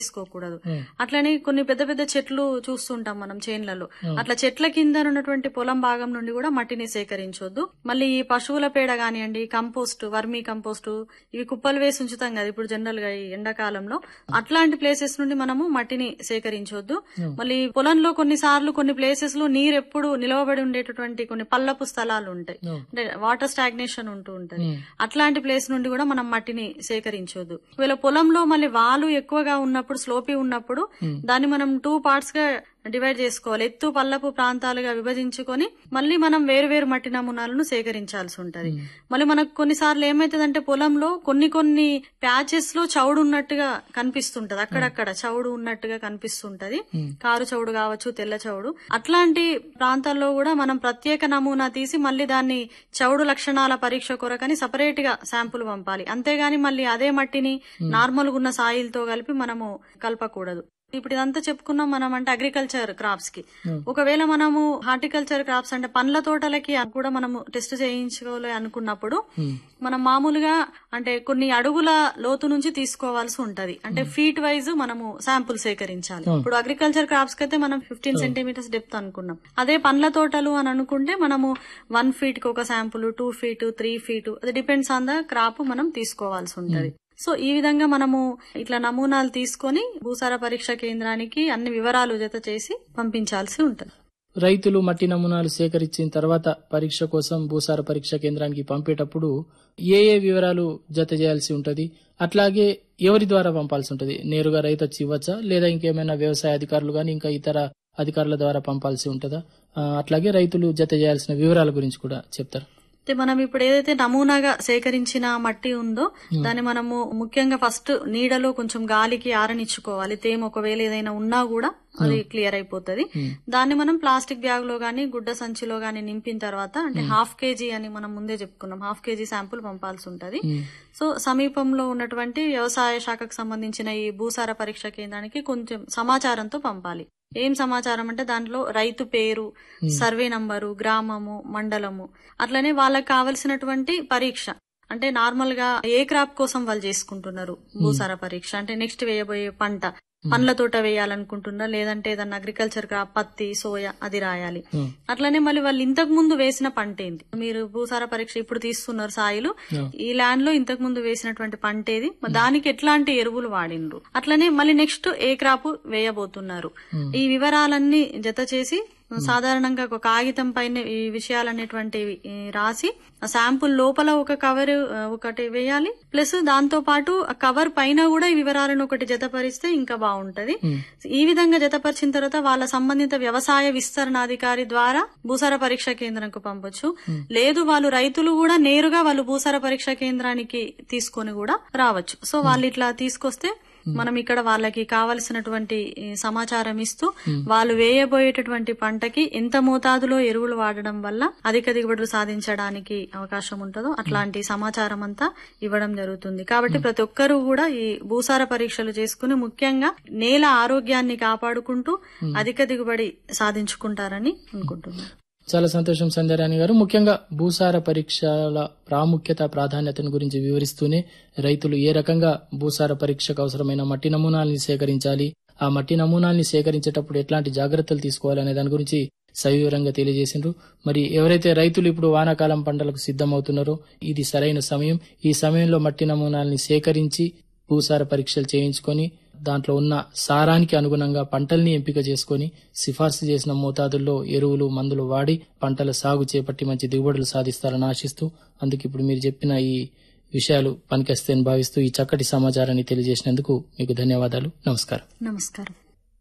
తీసుకోకూడదు అట్లనే కొన్ని పెద్ద పెద్ద చెట్లు చూస్తుంటాం మనం చేన్లలో అట్లా చెట్ల కింద ఉన్నటువంటి పొలం భాగం నుండి కూడా మట్టిని సేకరించొద్దు మళ్ళీ ఈ పశువుల పేడ కానివ్వండి కంపోస్ట్ వర్మీ కంపోస్ట్ ఇవి కుప్పలు వేసి ఉంచుతాం కదా ఇప్పుడు జనరల్ గా ఈ ఎండాకాలంలో అట్లాంటి ప్లేసెస్ నుండి మనము మట్టిని సేకరించొద్దు మళ్ళీ పొలంలో కొన్నిసార్లు కొన్ని ప్లేసెస్ లో నీరు ఎప్పుడు నిలవబడి ఉండేటటువంటి కొన్ని పల్లపు స్థలాలు ఉంటాయి అంటే వాటర్ స్టాగ్నేషన్ ఉంటూ ఉంటది అట్లాంటి ప్లేస్ నుండి కూడా మనం మట్టిని సేకరించొద్దు ఒకవేళ పొలంలో మళ్ళీ వాలు ఎక్కువగా ఉన్నప్పుడు స్లోపీ ఉన్నప్పుడు దాన్ని మనం టూ పార్ట్స్ గా డివైడ్ చేసుకోవాలి ఎత్తు పల్లపు ప్రాంతాలుగా విభజించుకొని మళ్ళీ మనం వేరు వేరు మట్టి నమూనాలను సేకరించాల్సి ఉంటది మళ్ళీ మనకు కొన్నిసార్లు ఏమైతుందంటే పొలంలో కొన్ని కొన్ని ప్యాచెస్ లో చౌడు ఉన్నట్టుగా కనిపిస్తుంటది అక్కడక్కడ చౌడు ఉన్నట్టుగా కనిపిస్తుంటది కారు చౌడు కావచ్చు తెల్ల చౌడు అట్లాంటి ప్రాంతాల్లో కూడా మనం ప్రత్యేక నమూనా తీసి మళ్ళీ దాన్ని చౌడు లక్షణాల పరీక్ష కొరకని సపరేట్ గా శాంపుల్ పంపాలి అంతేగాని మళ్ళీ అదే మట్టిని నార్మల్ గా ఉన్న సాయిల్ తో కలిపి మనము కలపకూడదు ఇప్పుడు ఇదంతా చెప్పుకున్నాం మనం అంటే అగ్రికల్చర్ క్రాప్స్ కి ఒకవేళ మనము హార్టికల్చర్ క్రాప్స్ అంటే పండ్ల తోటలకి కూడా మనము టెస్ట్ చేయించుకోవాలి అనుకున్నప్పుడు మనం మామూలుగా అంటే కొన్ని అడుగుల లోతు నుంచి తీసుకోవాల్సి ఉంటది అంటే ఫీట్ వైజ్ మనము శాంపుల్ సేకరించాలి ఇప్పుడు అగ్రికల్చర్ క్రాప్స్ కి అయితే మనం ఫిఫ్టీన్ సెంటీమీటర్స్ డెప్త్ అనుకున్నాం అదే పండ్ల తోటలు అని అనుకుంటే మనము వన్ ఫీట్ కి ఒక sample two feet three feet అది డిపెండ్స్ ఆన్ ద క్రాప్ మనం తీసుకోవాల్సి ఉంటది సో ఈ విధంగా మనము ఇట్లా నమూనాలు తీసుకొని భూసార పరీక్ష కేంద్రానికి అన్ని వివరాలు జత చేసి పంపించాల్సి ఉంటుంది రైతులు మట్టి నమూనాలు సేకరించిన తర్వాత పరీక్ష కోసం భూసార పరీక్ష కేంద్రానికి పంపేటప్పుడు ఏ ఏ వివరాలు జత చేయాల్సి ఉంటది అట్లాగే ఎవరి ద్వారా పంపాల్సి ఉంటది నేరుగా రైతు వచ్చి ఇవ్వచ్చా లేదా ఇంకేమైనా వ్యవసాయ అధికారులు గాని ఇంకా ఇతర అధికారుల ద్వారా పంపాల్సి ఉంటుందా ఆ, అట్లాగే రైతులు జత చేయాల్సిన వివరాల గురించి కూడా చెప్తారు అయితే మనం ఇప్పుడు ఏదైతే నమూనాగా సేకరించిన మట్టి ఉందో దాన్ని మనము ముఖ్యంగా ఫస్ట్ నీడలో కొంచెం గాలికి ఆరనిచ్చుకోవాలి తేమ ఒకవేళ ఏదైనా ఉన్నా కూడా అది క్లియర్ అయిపోతది దాన్ని మనం ప్లాస్టిక్ బ్యాగ్ లో గానీ గుడ్డ సంచిలో గానీ నింపిన తర్వాత అంటే హాఫ్ కేజీ అని మనం ముందే చెప్పుకున్నాం హాఫ్ కేజీ శాంపుల్ పంపాల్సి ఉంటది సో సమీపంలో ఉన్నటువంటి వ్యవసాయ శాఖకు సంబంధించిన ఈ భూసార పరీక్ష కేంద్రానికి కొంచెం సమాచారంతో పంపాలి ఏం సమాచారం అంటే దాంట్లో రైతు పేరు సర్వే నంబరు గ్రామము మండలము అట్లనే వాళ్ళకి కావలసినటువంటి పరీక్ష అంటే నార్మల్ గా ఏ క్రాప్ కోసం వాళ్ళు చేసుకుంటున్నారు భూసార పరీక్ష అంటే నెక్స్ట్ వేయబోయే పంట పండ్ల తోట వేయాలనుకుంటున్నా లేదంటే ఏదన్నా అగ్రికల్చర్ క్రాప్ పత్తి సోయా అది రాయాలి అట్లనే మళ్ళీ వాళ్ళు ఇంతకు ముందు వేసిన పంట ఏంటి మీరు భూసార పరీక్ష ఇప్పుడు తీస్తున్నారు సాయిలు ఈ ల్యాండ్ లో ఇంతకు ముందు వేసినటువంటి పంట ఏది మరి దానికి ఎట్లాంటి ఎరువులు వాడిండ్రు అట్లనే మళ్ళీ నెక్స్ట్ ఏ క్రాప్ వేయబోతున్నారు ఈ వివరాలన్నీ జత చేసి సాధారణంగా ఒక కాగితం పైన ఈ విషయాలనేటువంటివి ఈ, రాసి ఆ శాంపుల్ లోపల ఒక కవర్ ఆ, ఒకటి వేయాలి ప్లస్ దాంతో పాటు ఆ కవర్ పైన కూడా ఈ వివరాలను ఒకటి జతపరిస్తే ఇంకా బాగుంటది ఈ విధంగా జతపరిచిన తర్వాత వాళ్ళ సంబంధిత వ్యవసాయ విస్తరణాధికారి ద్వారా భూసార పరీక్ష కేంద్రంకు పంపొచ్చు లేదు వాళ్ళు రైతులు కూడా నేరుగా వాళ్ళు భూసార పరీక్ష కేంద్రానికి తీసుకొని కూడా రావచ్చు సో వాళ్ళు ఇట్లా తీసుకొస్తే మనం ఇక్కడ వాళ్ళకి కావలసినటువంటి ఈ, సమాచారం ఇస్తూ వాళ్ళు వేయబోయేటటువంటి పంటకి ఎంత మోతాదులో ఎరువులు వాడడం వల్ల అధిక దిగుబడులు సాధించడానికి అవకాశం ఉంటుందో అట్లాంటి సమాచారం అంతా ఇవ్వడం జరుగుతుంది కాబట్టి ప్రతి ఒక్కరూ కూడా ఈ భూసార పరీక్షలు చేసుకుని ముఖ్యంగా నేల ఆరోగ్యాన్ని కాపాడుకుంటూ అధిక దిగుబడి సాధించుకుంటారని అనుకుంటున్నాను చాలా సంతోషం సంధ్యారాణి గారు ముఖ్యంగా భూసార పరీక్షల ప్రాముఖ్యత ప్రాధాన్యతను గురించి వివరిస్తూనే రైతులు ఏ రకంగా భూసార పరీక్షకు అవసరమైన మట్టి నమూనాల్ని సేకరించాలి ఆ మట్టి నమూనాల్ని సేకరించేటప్పుడు ఎట్లాంటి జాగ్రత్తలు తీసుకోవాలనే దాని గురించి సవివరంగా తెలియజేసిండ్రు మరి ఎవరైతే రైతులు ఇప్పుడు వానాకాలం పంటలకు సిద్ధమవుతున్నారో ఇది సరైన సమయం ఈ సమయంలో మట్టి నమూనాల్ని సేకరించి భూసార పరీక్షలు చేయించుకొని దాంట్లో ఉన్న సారానికి అనుగుణంగా పంటల్ని ఎంపిక చేసుకొని సిఫార్సు చేసిన మోతాదుల్లో ఎరువులు మందులు వాడి పంటల సాగు చేపట్టి మంచి దిగుబడులు సాధిస్తారని ఆశిస్తూ అందుకు ఇప్పుడు మీరు చెప్పిన ఈ విషయాలు పనికొస్తాయని భావిస్తూ ఈ చక్కటి సమాచారాన్ని తెలియజేసినందుకు మీకు ధన్యవాదాలు నమస్కారం నమస్కారం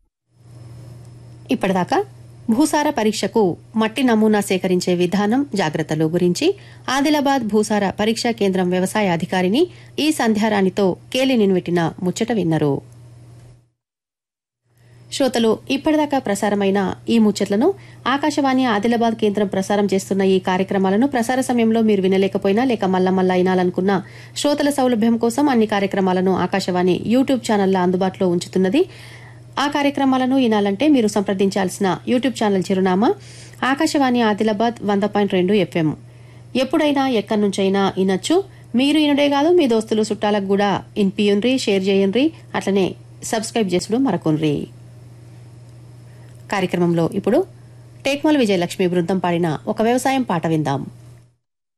ఇప్పటిదాకా భూసార పరీక్షకు మట్టి నమూనా సేకరించే విధానం జాగ్రత్తలు గురించి ఆదిలాబాద్ భూసార పరీక్షా కేంద్రం వ్యవసాయ అధికారిని ఈ సంధ్యారాణితో కేలి నిన్వెట్టిన ముచ్చట విన్నరు శ్రోతలు ఇప్పటిదాకా ప్రసారమైన ఈ ముచ్చట్లను ఆకాశవాణి ఆదిలాబాద్ కేంద్రం ప్రసారం చేస్తున్న ఈ కార్యక్రమాలను ప్రసార సమయంలో మీరు వినలేకపోయినా లేక మల్ల మల్ల వినాలనుకున్న శ్రోతల సౌలభ్యం కోసం అన్ని కార్యక్రమాలను ఆకాశవాణి యూట్యూబ్ ఛానల్లో అందుబాటులో ఉంచుతున్నది ఆ కార్యక్రమాలను వినాలంటే మీరు సంప్రదించాల్సిన యూట్యూబ్ ఛానల్ చిరునామా ఆకాశవాణి ఆదిలాబాద్ వంద పాయింట్ రెండు ఎఫ్ఎం ఎప్పుడైనా ఎక్కడి నుంచైనా వినొచ్చు మీరు ఇనుడే కాదు మీ దోస్తులు చుట్టాలకు కూడా ఇన్పియుండ్రి షేర్ చేయండ్రి అట్లనే సబ్స్క్రైబ్ చేసుడు మరకొన్రి కార్యక్రమంలో ఇప్పుడు టేక్మల్ విజయలక్ష్మి బృందం పాడిన ఒక వ్యవసాయం పాట విందాం